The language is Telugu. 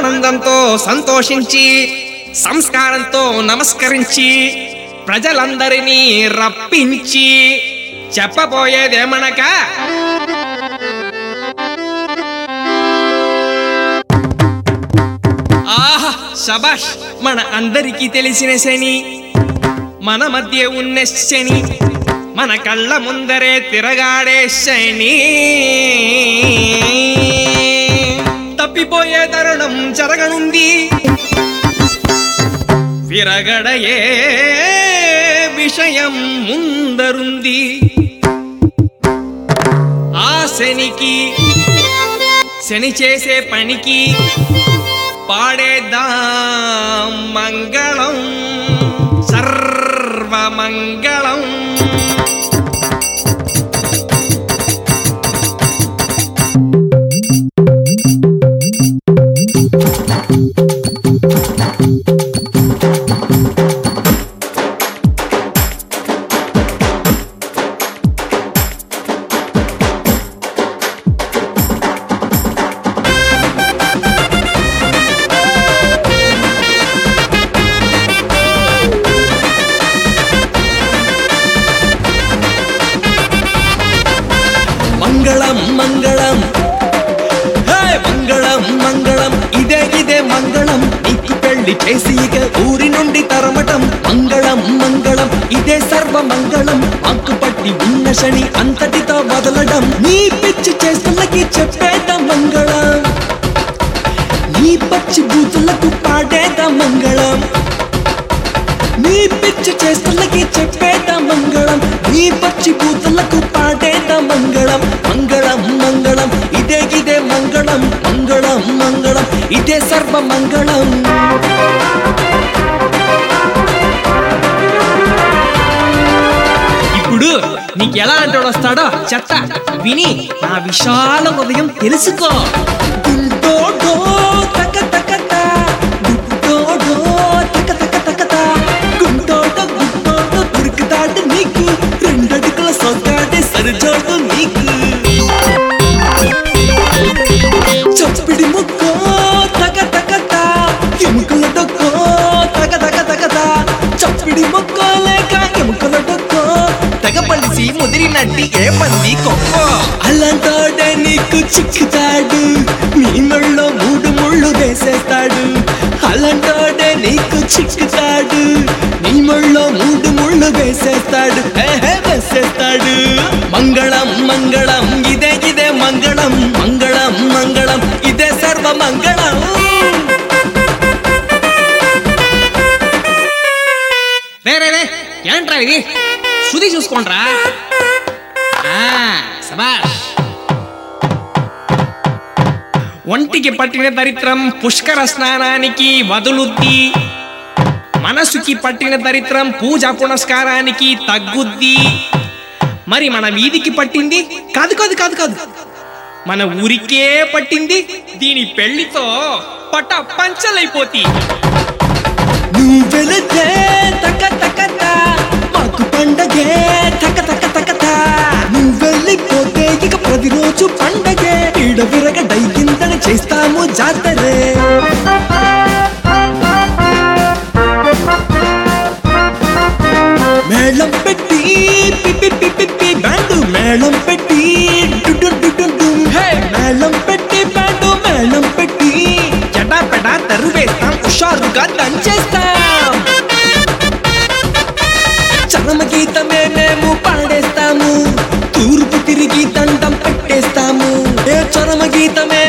ఆనందంతో సంతోషించి సంస్కారంతో నమస్కరించి ప్రజలందరినీ రప్పించి చెప్పబోయేదేమనక ఆహా శబాష్ మన అందరికీ తెలిసిన శని మన మధ్య ఉన్న శని మన కళ్ళ ముందరే తిరగాడే శని తప్పిపోయే తరుణం జరగనుంది విరగడయే విషయం ముందరుంది ఆ శనికి శని చేసే పనికి పాడేద్దాం మంగళం సర్వమంగళం మంగళం మంగళం హే మంగళం మంగళం ఇదే ఇదే మంగళం నీకు పెళ్లి చేసి ఇక ఊరి నుండి తరమటం మంగళం మంగళం ఇదే సర్వ మంగళం మాకు పట్టి ఉన్న శని అంతటితో వదలడం నీ పిచ్చి చేస్తున్నకి చెప్పేద మంగళం నీ పచ్చి బూతులకు పాడేద మంగళం నీ పిచ్చి చేస్తున్నకి చెప్పేద మంగళం నీ పచ్చి బూతులకు పాడేద మంగళం మంగళం మంగళం ఇదే ఇదే మంగళం మంగళం మంగళం ఇదే సర్వ మంగళం ఇప్పుడు నీకు ఎలా అంటాడు వస్తాడో చెత్త విని నా విశాల హృదయం తెలుసుకో గుంటోడో తక తక తా, గుంటోడో తక తక తక తా, గుంటోడో గుంటోడో దొరుకుతాడు నీకు రెండడుగుల సొక్కాడే సరిజోడు నీకు చప్పిడి ముక్కో తగ తగ తా, ఎముకల డొక్కో తగ తగ తగ తా, చప్పిడి ముక్కో లేక ఎముకల డొక్కో తెగ పలిసి ముదిరినట్టి ఏ పంది కొక్కో అలాంటోడే నీకు చిక్కుతాడు నీ మెళ్ళో మూడు ముళ్ళు వేసేస్తాడు అలాంటోడే నీకు చిక్కుతాడు నీ మెళ్ళో మూడు ముళ్ళు వేసేస్తాడు ఏహే వేసేస్తాడు మంగళం మంగళం ఇదే ఇదే మంగళం మంగళం మంగళం ఇదే సర్వ మంగళం రే రే రే ఏంట్రా ఇది శుద్ధి చూసుకోండ్రా ఆ, శభాష్ ఒంటికి పట్టిన దరిద్రం పుష్కర స్నానానికి వదులుద్ది మనసుకి పట్టిన దరిద్రం పూజా పునస్కారానికి తగ్గుద్ది మరి మన వీధికి పట్టింది కాదు కాదు కాదు కాదు మన ఊరికే పట్టింది దీని పెళ్లితో పట పంచలైపోతి నువ్వు వెళితే తక తక తా, మాకు పండగే తక తక తక తా. నువ్వు వెళ్ళిపోతే ఇక ప్రతిరోజు పండగే ఈడ విరగ డైకింతని చేస్తాము జాతరే మేళం పెట్టి పిపి పిపి పి బ్యాండు మేళం పెట్టి డుడు డుడు డు హే మేళం పెట్టి బ్యాండు మేళం పెట్టి జటా పెడా తరువేస్తాం హుషారుగా దంచేస్తాం చరమ గీతమే మేము పాడేస్తాము తూర్పు తిరిగి దండం పెట్టేస్తాము ఏ చరమ గీతమే